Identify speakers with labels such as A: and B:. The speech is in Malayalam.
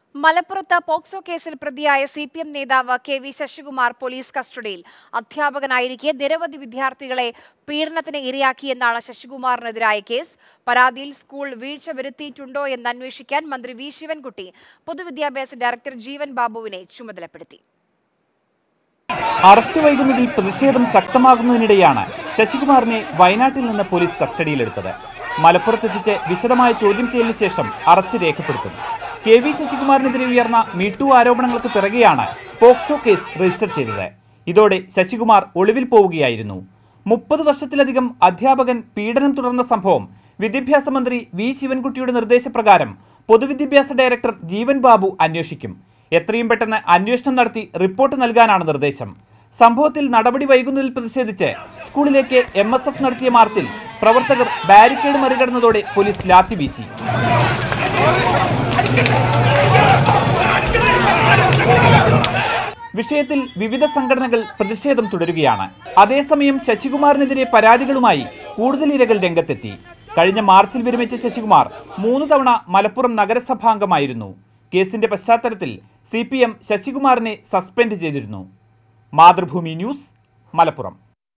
A: മലപ്പുറത്ത് പോക്സോ കേസിൽ പ്രതിയായ സി പി എം നേതാവ് കെ വി ശശികുമാർ പോലീസ് കസ്റ്റഡിയിൽ അധ്യാപകനായിരിക്കെ നിരവധി വിദ്യാർത്ഥികളെ പീഡനത്തിന് ഇരയാക്കിയെന്നാണ് ശശികുമാറിനെതിരായ കേസ് പരാതിയിൽ സ്കൂൾ വീഴ്ച വരുത്തിയിട്ടുണ്ടോ എന്ന് അന്വേഷിക്കാൻ മന്ത്രി വി ശിവൻകുട്ടി പൊതുവിദ്യാഭ്യാസ ഡയറക്ടർ ജീവൻ ബാബുവിനെ ചുമതലപ്പെടുത്തി
B: അറസ്റ്റ് വൈകുന്നതിൽ പ്രതിഷേധം ശക്തമാകുന്നതിനിടെയാണ് ശശികുമാറിനെ വയനാട്ടിൽ നിന്ന് പോലീസ് കസ്റ്റഡിയിലെടുത്തത് മലപ്പുറത്തെത്തിച്ച് വിശദമായ ചോദ്യം ചെയ്യലിന് ശേഷം അറസ്റ്റ് രേഖപ്പെടുത്തും കെ വി ശശികുമാറിനെതിരെ ഉയർന്ന മീട്ടു ആരോപണങ്ങൾക്ക് പിറകെയാണ് പോക്സോ കേസ് രജിസ്റ്റർ ചെയ്തത് ഇതോടെ ശശികുമാർ ഒളിവിൽ പോവുകയായിരുന്നു മുപ്പത് വർഷത്തിലധികം അധ്യാപകൻ പീഡനം തുടർന്ന സംഭവം വിദ്യാഭ്യാസ മന്ത്രി വി ശിവൻകുട്ടിയുടെ നിർദ്ദേശപ്രകാരം പൊതുവിദ്യാഭ്യാസ ഡയറക്ടർ ജീവൻ ബാബു അന്വേഷിക്കും എത്രയും പെട്ടെന്ന് അന്വേഷണം നടത്തി റിപ്പോർട്ട് നൽകാനാണ് നിർദ്ദേശം സംഭവത്തിൽ നടപടി വൈകുന്നതിൽ പ്രതിഷേധിച്ച് സ്കൂളിലേക്ക് എം എസ് എഫ് നടത്തിയ മാർച്ചിൽ പ്രവർത്തകർ ബാരിക്കേഡ് മറികടന്നതോടെ പോലീസ് ലാത്തി വീശി വിഷയത്തിൽ വിവിധ സംഘടനകൾ പ്രതിഷേധം തുടരുകയാണ് അതേസമയം ശശികുമാറിനെതിരെ പരാതികളുമായി കൂടുതൽ ഇരകൾ രംഗത്തെത്തി കഴിഞ്ഞ മാർച്ചിൽ വിരമിച്ച ശശികുമാർ മൂന്ന് തവണ മലപ്പുറം നഗരസഭാംഗമായിരുന്നു കേസിന്റെ പശ്ചാത്തലത്തിൽ സി പി എം ശശികുമാറിനെ സസ്പെൻഡ് ചെയ്തിരുന്നു മാതൃഭൂമി ന്യൂസ് മലപ്പുറം